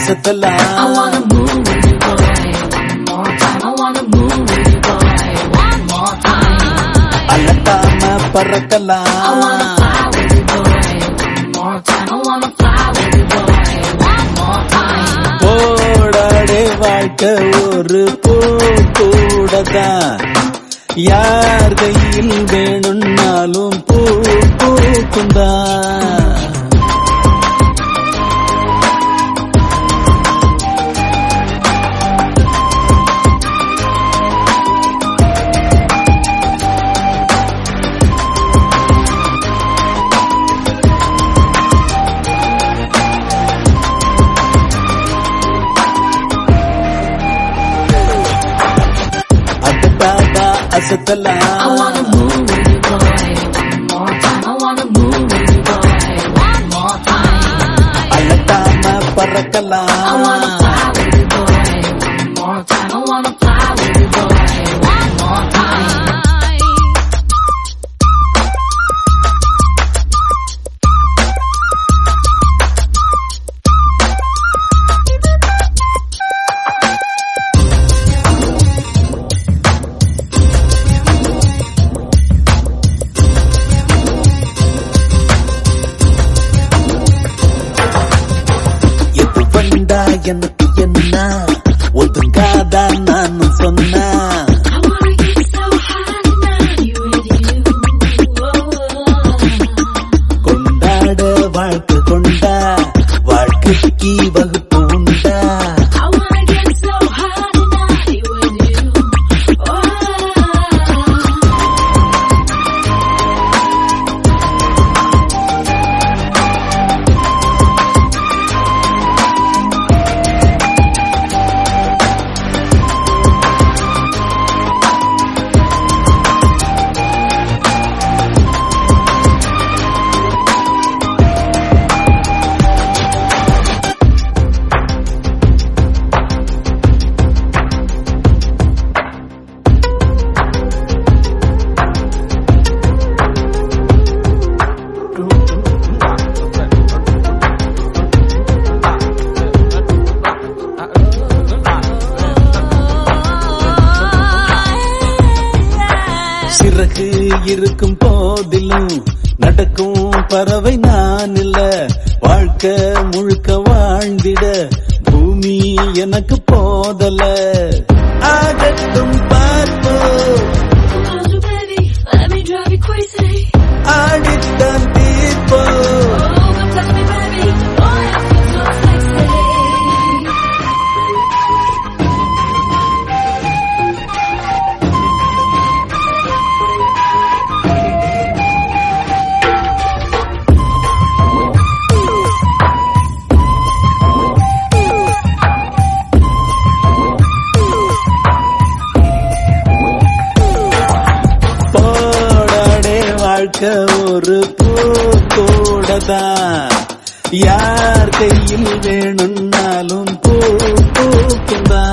அசத்தலாம் I wanna move with you, boy. One more time. I wanna move with you, boy. One more time. அலட்டாம I wanna பறக்கலாம் fly with you, boy. One more time. I wanna fly with you, boy. One more time. போடாடே வாழ்க்கை ஒரு பூ கூடதான் யார் கையில் வேணும்னாலும் பூ பூக்குந்தான் அசத்தாதா I அசத்தலாம் wanna move with you, boy. One more time. I wanna move with you, boy. One more time. அலட்டாம I wanna பறக்கலாம் fly with you, boy. One more time. I wanna fly with you, boy. One more time. எது வந்தா எனக்கு என்ன ஒதுங்காதா நான் சொன்னா I wanna get so high tonight with you. கொண்டாட வாழ்க்கை கொண்டா வாழ்க்கைக்கு வகுப்பு உண்டா I wanna get so high tonight with you. Oh. சிறகு இருக்கும் போதிலும் நடக்கும் பறவை நான் இல்ல வாழ்க்கை முழுக்க வாழ்ந்திட பூமி எனக்கு போதல ஆகட்டும் பார்ப்போம் Close your baby, let me drive you crazy. ஆடித்தான் தீர்ப்போம் Oh, but touch me, baby. Boy, I feel so sexy. போடாடே வாழ்க்கை ஒரு பூ கூடதான் யார் கையில் வேணும்னாலும் பூ பூக்குந்தான்